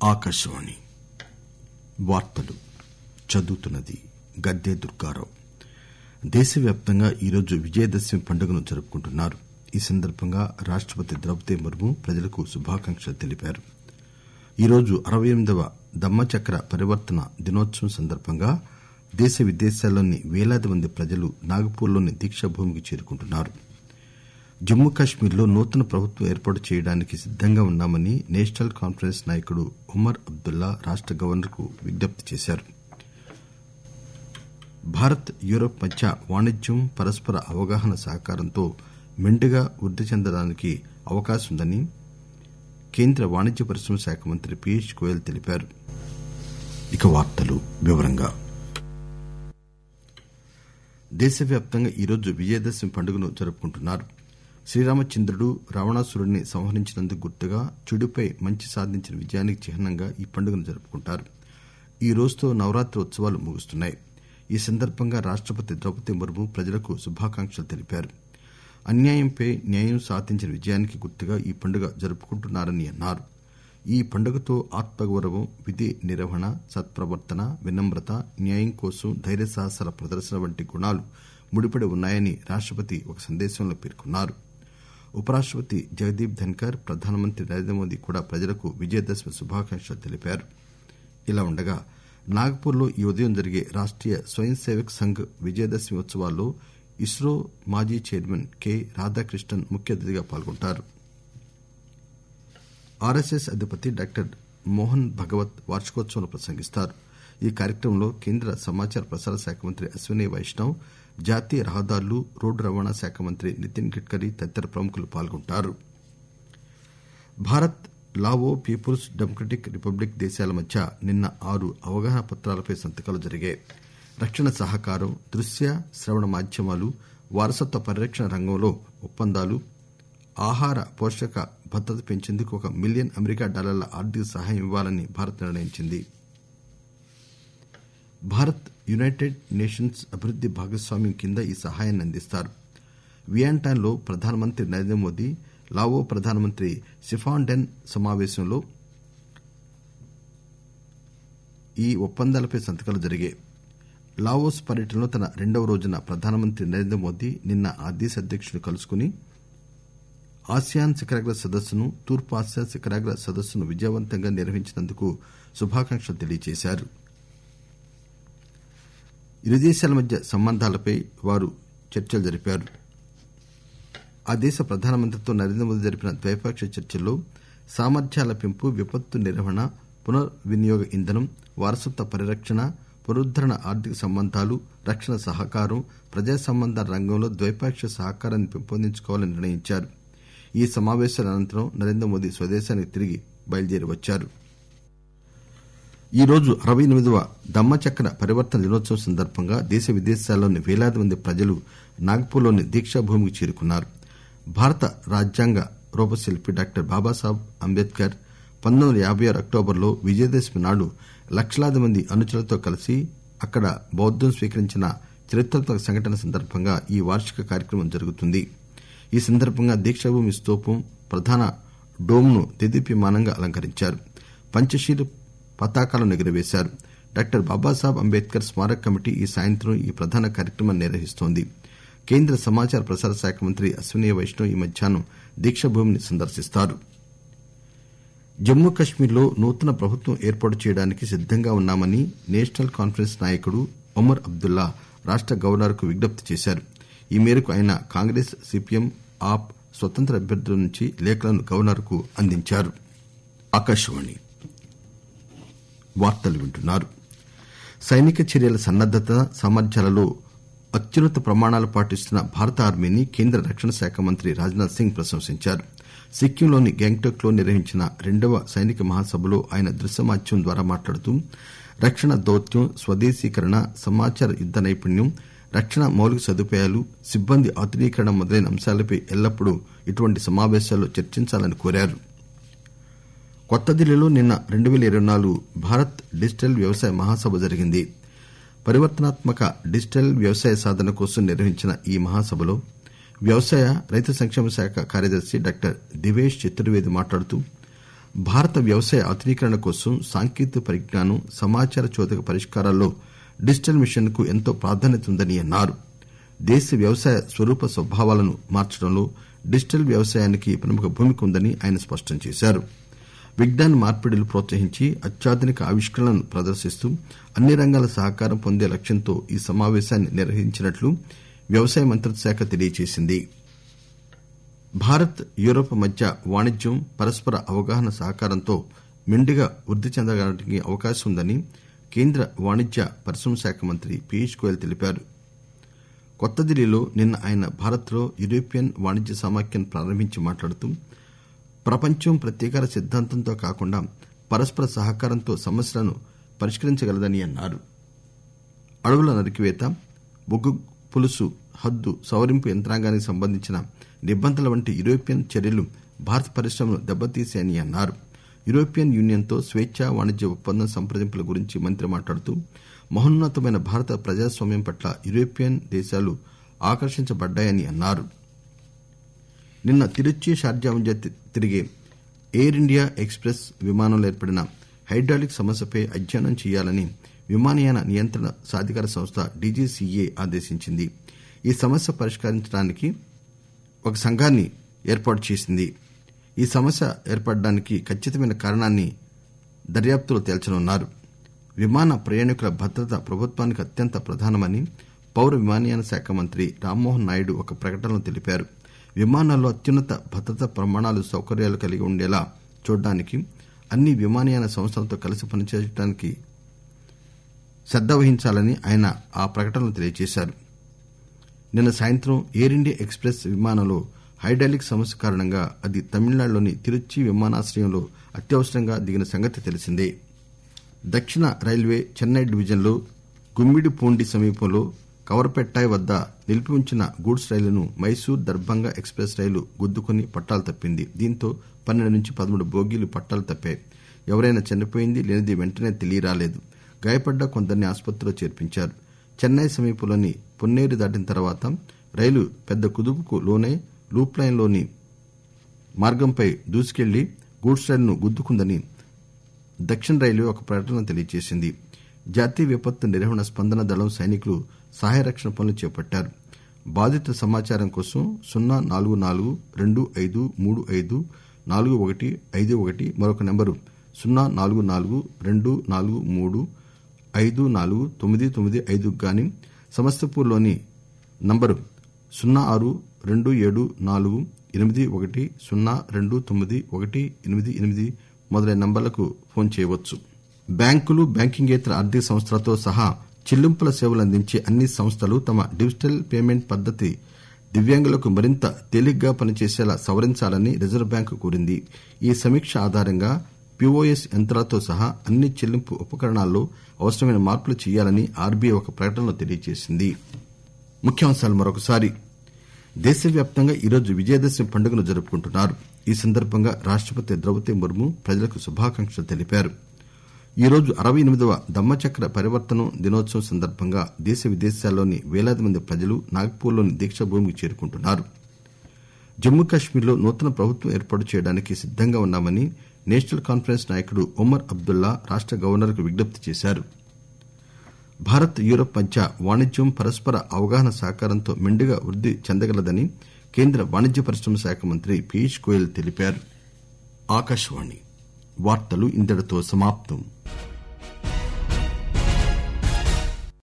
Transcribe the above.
ఆకాశవాణి వార్తలు చదువుతున్నది గద్దె దుర్గారావు దేశవ్యాప్తంగా ఈరోజు విజయదశమి పండుగను జరుపుకుంటున్నారు ఈ సందర్బంగా రాష్టపతి ద్రౌపది ముర్ము ప్రజలకు శుభాకాంక్షలు తెలిపారు ఈరోజు అరవై ఎనిమిదవ దమ్మచక్ర పరివర్తన దినోత్సవం సందర్బంగా దేశ విదేశాల్లోని వేలాది మంది ప్రజలు నాగపూర్లోని దీక్షాభూమికి చేరుకుంటున్నారు జమ్మూ కశ్మీర్ లో నూతన ప్రభుత్వం ఏర్పాటు చేయడానికి సిద్దంగా ఉన్నామని నేషనల్ కాన్ఫరెన్స్ నాయకుడు ఉమర్ అబ్దుల్లా రాష్ట గవర్నర్ కు విజ్ఞప్తి చేశారు భారత్ యూరప్ మధ్య వాణిజ్యం పరస్పర అవగాహన సహకారంతో మెండుగా వృద్ది చెందడానికి అవకాశం ఉందని కేంద్ర వాణిజ్య పరిశ్రమల శాఖ మంత్రి పీయూష్ గోయల్ తెలిపారు దేశవ్యాప్తంగా ఈరోజు విజయదశమి పండుగను జరుపుకుంటున్నారు శ్రీరామచంద్రుడు రావణాసురుడిని సంహరించినందుకు గుర్తుగా చెడుపై మంచి సాధించిన విజయానికి చిహ్నంగా ఈ పండుగను జరుపుకుంటారు ఈ రోజుతో నవరాత్రి ఉత్సవాలు ముగుస్తున్నాయి ఈ సందర్బంగా రాష్టపతి ద్రౌపది ముర్ము ప్రజలకు శుభాకాంక్షలు తెలిపారు అన్యాయంపై న్యాయం సాధించిన విజయానికి గుర్తుగా ఈ పండుగ జరుపుకుంటున్నారని అన్నారు ఈ పండుగతో ఆత్మగౌరవం విధి నిర్వహణ సత్ప్రవర్తన వినమ్రత న్యాయం కోసం ధైర్య సాహసాల ప్రదర్శన వంటి గుణాలు ముడిపడి ఉన్నాయని రాష్టపతి ఒక సందేశంలో పేర్కొన్నారు ఉపరాష్టపతి జగదీప్ ధన్కర్ ప్రధానమంత్రి నరేంద్రమోదీ కూడా ప్రజలకు విజయదశమి శుభాకాంక్షలు తెలిపారు ఇలా ఉండగా నాగపూర్ లో ఈ ఉదయం జరిగే రాష్టీయ స్వయం సేవక్ సంఘ్ విజయదశమి ఉత్సవాల్లో ఇస్రో మాజీ చైర్మన్ కె రాధాకృష్ణన్ ముఖ్య అతిథిగా పాల్గొంటారు ఆర్ఎస్ఎస్ అధిపతి డాక్టర్ మోహన్ భగవత్ వార్షికోత్సవంలో ప్రసంగిస్తారు ఈ కార్యక్రమంలో కేంద్ర సమాచార ప్రసార శాఖ మంత్రి అశ్విని వైష్ణవ్ జాతీయ రహదారులు రోడ్డు రవాణా శాఖ మంత్రి నితిన్ గడ్కరీ తదితర ప్రముఖులు పాల్గొంటారు Bharat Lao People's Democratic Republic దేశాల మధ్య నిన్న ఆరు అవగాహన పత్రాలపై సంతకాలు జరిగాయి రక్షణ సహకారం దృశ్య శ్రవణ మాధ్యమాలు వారసత్వ పరిరక్షణ రంగంలో ఒప్పందాలు ఆహార పోషక భద్రత పెంచేందుకు ఒక మిలియన్ అమెరికా డాలర్ల ఆర్థిక సహాయం ఇవ్వాలని భారత్ నిర్ణయించింది భారత్ యునైటెడ్ నేషన్స్ అభివృద్ది భాగస్వామ్యం కింద ఈ సహాయాన్ని అందిస్తారు వియాంటాన్ లో ప్రధానమంత్రి నరేంద్ర మోదీ లావో ప్రధానమంత్రి సిఫాన్డెన్ సమావేశంలో ఈ ఒప్పందాలపై సంతకాలు జరిగాయి లావోస్ పర్యటనలో తన రెండవ రోజున ప్రధానమంత్రి నరేంద్ర మోదీ నిన్న ఆ దేశ అధ్యకుడిని కలుసుకుని ఆసియాన్ శిఖరాగ్ర సదస్సును తూర్పు ఆసియా శిఖరాగ్ర సదస్సును విజయవంతంగా నిర్వహించినందుకు శుభాకాంక్షలు తెలియజేశారు ఇరు దేశాల మధ్య సంబంధాలపై వారు చర్చలు జరిపారు ఆ దేశ ప్రధానమంత్రితో నరేంద్ర మోదీ జరిపిన ద్వైపాక్షిక చర్చల్లో సామర్థ్యాల పెంపు విపత్తు నిర్వహణ పునర్వినియోగ ఇంధనం వారసత్వ పరిరక్షణ పునరుద్దరణ ఆర్థిక సంబంధాలు రక్షణ సహకారం ప్రజా సంబంధాల రంగంలో ద్వైపాక్షిక సహకారాన్ని పెంపొందించుకోవాలని నిర్ణయించారు ఈ సమావేశాల అనంతరం నరేంద్ర మోదీ స్వదేశానికి తిరిగి బయలుదేరి వచ్చారు ఈరోజు అరవై ఎనిమిదవ దమ్మచక్ర పరివర్తన దినోత్సవం సందర్భంగా దేశ విదేశాల్లోని వేలాది మంది ప్రజలు నాగపూర్లోని దీక్షాభూమికి చేరుకున్నారు భారత రాజ్యాంగ రూపశిల్పి డాక్టర్ బాబాసాహెబ్ అంబేద్కర్ పంతొమ్మిది వందల యాబై ఆరు అక్టోబర్లో విజయదశమి నాడు లక్షలాది మంది అనుచరులతో కలిసి అక్కడ బౌద్దం స్వీకరించిన చరిత్రాత్మక సంఘటన సందర్భంగా ఈ వార్షిక కార్యక్రమం జరుగుతుంది ఈ సందర్భంగా దీక్షాభూమి స్తూపం ప్రధాన డోమ్ ను దేదీప్యమానంగా అలంకరించారు పంచశీల పతాకాలను ఎగురవేశారు డాక్టర్ బాబాసాహెబ్ అంబేద్కర్ స్మారక కమిటీ ఈ సాయంత్రం ఈ ప్రధాన కార్యక్రమాన్ని నిర్వహిస్తోంది కేంద్ర సమాచార ప్రసార శాఖ మంత్రి అశ్విని వైష్ణవ్ ఈ మధ్యాహ్నం దీక్షాభూమిని సందర్శిస్తారు జమ్మూ కశ్మీర్ లో నూతన ప్రభుత్వం ఏర్పాటు చేయడానికి సిద్దంగా ఉన్నామని నేషనల్ కాన్ఫరెన్స్ నాయకుడు ఒమర్ అబ్దుల్లా రాష్ట గవర్నర్ కు విజ్ఞప్తి చేశారు ఈ మేరకు ఆయన కాంగ్రెస్ సిపిఎం ఆప్ స్వతంత్ర అభ్యర్థుల నుంచి లేఖలను గవర్నర్ కు అందించారు సైనిక చర్యల సన్నద్దత సామర్థ్యాలలో అత్యున్నత ప్రమాణాలు పాటిస్తున్న భారత ఆర్మీని కేంద్ర రక్షణ శాఖ మంత్రి రాజ్ నాథ్ సింగ్ ప్రశంసించారు సిక్కింలోని గ్యాంగ్టాక్ లో నిర్వహించిన రెండవ సైనిక మహాసభలో ఆయన దృశ్య మాధ్యమం ద్వారా మాట్లాడుతూ రక్షణ దౌత్యం స్వదేశీకరణ సమాచార యుద్ద నైపుణ్యం రక్షణ మౌలిక సదుపాయాలు సిబ్బంది ఆధునీకరణ మొదలైన అంశాలపై ఎల్లప్పుడూ ఇటువంటి సమావేశాల్లో చర్చించాలని కోరారు కొత్తదిల్లీలో నిన్న రెండు పేల ఇరవై నాలుగు భారత్ డిజిటల్ వ్యవసాయ మహాసభ జరిగింది పరివర్తనాత్మక డిజిటల్ వ్యవసాయ సాధన కోసం నిర్వహించిన ఈ మహాసభలో వ్యవసాయ రైతు సంక్షేమ శాఖ కార్యదర్శి డాక్టర్ దివేష్ చతుర్వేది మాట్లాడుతూ భారత వ్యవసాయ ఆధునీకరణ కోసం సాంకేతిక పరిజ్ఞానం సమాచార చోదక పరిష్కారాల్లో డిజిటల్ మిషన్ కు ఎంతో ప్రాధాన్యత ఉందని అన్నారు దేశ వ్యవసాయ స్వరూప స్వభావాలను మార్చడంలో డిజిటల్ వ్యవసాయానికి ప్రముఖ భూమిక ఉందని ఆయన స్పష్టం చేశారు విజ్ఞాన మార్పిడులు ప్రోత్సహించి అత్యాధునిక ఆవిష్కరణలను ప్రదర్శిస్తూ అన్ని రంగాల సహకారం పొందే లక్ష్యంతో ఈ సమావేశాన్ని నిర్వహించినట్లు వ్యవసాయ మంత్రిత్వ శాఖ తెలియజేసింది భారత్ యూరప్ మధ్య వాణిజ్యం పరస్పర అవగాహన సహకారంతో మెండుగా వృద్ది చెందడానికి అవకాశం ఉందని కేంద్ర వాణిజ్య పరిశ్రమల శాఖ మంత్రి పీయూష్ గోయల్ తెలిపారు కొత్త ఢిల్లీలో నిన్న ఆయన భారత్ లో యూరోపియన్ వాణిజ్య సమాఖ్యను ప్రారంభించి మాట్లాడుతూ ప్రపంచం ప్రతీకార సిద్దాంతంతో కాకుండా పరస్పర సహకారంతో సమస్యలను పరిష్కరించగలదని అన్నారు అడవుల నరికివేత బొగ్గు పులుసు హద్దు సవరింపు యంత్రాంగానికి సంబంధించిన నిబంధనల వంటి యూరోపియన్ చర్యలు భారత పరిశ్రమలను దెబ్బతీశాయని అన్నారు యూరోపియన్ యూనియన్ తో స్వేచ్ఛా వాణిజ్య ఒప్పందం సంప్రదింపుల గురించి మంత్రి మాట్లాడుతూ మహోన్నతమైన భారత ప్రజాస్వామ్యం పట్ల యూరోపియన్ దేశాలు ఆకర్షించబడ్డాయని అన్నారు నిన్న తిరుచి షార్జా మధ్య తిరిగే ఎయిర్ ఇండియా ఎక్స్ ప్రెస్ విమానంలో ఏర్పడిన హైడ్రాలిక్ సమస్యపై అధ్యయనం చేయాలని విమానయాన నియంత్రణ సాధికార సంస్థ డీజీసీఏ ఆదేశించింది ఈ సమస్య పరిష్కరించడానికి ఒక సంఘాన్ని ఏర్పాటు చేసింది ఈ సమస్య ఏర్పడడానికి ఖచ్చితమైన కారణాన్ని దర్యాప్తులో తేల్చనున్నారు విమాన ప్రయాణికుల భద్రత ప్రభుత్వానికి అత్యంత ప్రధానమని పౌర విమానయాన శాఖ మంత్రి రామ్మోహన్ నాయుడు ఒక ప్రకటనలో తెలిపారు విమానాల్లో అత్యున్నత భద్రతా ప్రమాణాలు సౌకర్యాలు కలిగి ఉండేలా చూడడానికి అన్ని విమానయాన సంస్థలతో కలిసి పనిచేయడానికి శ్రద్ద వహించాలని ఆయన ఆ ప్రకటనలో తెలియజేశారు నిన్న సాయంత్రం ఎయిర్ ఇండియా ఎక్స్ ప్రెస్ విమానంలో హైడ్రాలిక్ సమస్య కారణంగా అది తమిళనాడులోని తిరుచి విమానాశ్రయంలో అత్యవసరంగా దిగిన సంగతి తెలిసిందే దక్షిణ రైల్వే చెన్నై డివిజన్లో గుమ్మిడిపూండి సమీపంలో కవరపెట్టాయ్ వద్ద నిలిపి ఉంచిన గూడ్స్ రైలును మైసూర్ దర్భంగా ఎక్స్ ప్రెస్ రైలు గుద్దుకుని పట్టాలు తప్పింది దీంతో పన్నెండు నుంచి పదమూడు బోగీలు పట్టాలు తప్పాయి ఎవరైనా చనిపోయింది లేనిది వెంటనే తెలియరాలేదు గాయపడ్డ కొందరిని ఆసుపత్రిలో చేర్పించారు చెన్నై సమీపంలోని పొన్నేరు దాటిన తర్వాత రైలు పెద్ద కుదుపుకు లోనై లూప్ లైన్ లోని మార్గంపై దూసుకెళ్లి గూడ్స్ రైలును గుద్దుకుందని దక్షిణ రైల్వే ఒక ప్రకటనలో తెలియజేసింది జాతీయ విపత్తు నిర్వహణ స్పందన దళం సైనికులు సహాయ రక్షణ పనులు చేపట్టారు బాధితుల సమాచారం కోసం సున్నా నాలుగు నాలుగు రెండు ఐదు మూడు ఐదు నాలుగు ఒకటి ఐదు ఒకటి మరొక నెంబరు సున్నా నాలుగు నాలుగు రెండు నాలుగు మూడు ఐదు నాలుగు తొమ్మిది తొమ్మిది ఐదు గాని సమస్తపూర్లోని నంబరు సున్నా ఆరు రెండు ఏడు నాలుగు ఎనిమిది ఒకటి సున్నా రెండు తొమ్మిది ఒకటి ఎనిమిది ఎనిమిది మొదలైన నంబర్లకు ఫోన్ చేయవచ్చు బ్యాంకులు బ్యాంకింగేతర ఆర్థిక సంస్థలతో సహా చెల్లింపుల సేవలు అందించే అన్ని సంస్థలు తమ డిజిటల్ పేమెంట్ పద్దతి దివ్యాంగులకు మరింత తేలిగ్గా పనిచేసేలా సవరించాలని రిజర్వు బ్యాంకు కోరింది ఈ సమీక్ష ఆధారంగా పీఓఎస్ యంత్రాలతో సహా అన్ని చెల్లింపు ఉపకరణాల్లో అవసరమైన మార్పులు చేయాలని ఆర్బీఐ ఒక ప్రకటనలో తెలియజేసింది ముఖ్యాంశాలు మరొకసారి దేశవ్యాప్తంగా ఈరోజు విజయదశమి పండుగను జరుపుకుంటున్నారు ఈ సందర్భంగా రాష్టపతి ద్రౌపది ముర్ము ప్రజలకు శుభాకాంక్షలు తెలిపారు ఈరోజు అరవై ఎనిమిదవ దమ్మచక్ర పరివర్తనం దినోత్సవం సందర్భంగా దేశ విదేశాల్లోని వేలాది మంది ప్రజలు నాగ్పూర్లోని దీక్షాభూమికి చేరుకుంటున్నారు జమ్మూ కశ్మీర్లో నూతన ప్రభుత్వం ఏర్పాటు చేయడానికి సిద్దంగా ఉన్నామని నేషనల్ కాన్ఫరెన్స్ నాయకుడు ఒమర్ అబ్దుల్లా రాష్ట గవర్నర్కు విజ్ఞప్తి చేశారు భారత్ యూరప్ మధ్య వాణిజ్యం పరస్పర అవగాహన సహకారంతో మెండుగా వృద్ది చెందగలదని కేంద్ర వాణిజ్య పరిశ్రమల శాఖ మంత్రి పీయూష్ గోయల్ తెలిపారు ఆకాశవాణి వార్తలు ఇంతటితో సమాప్తం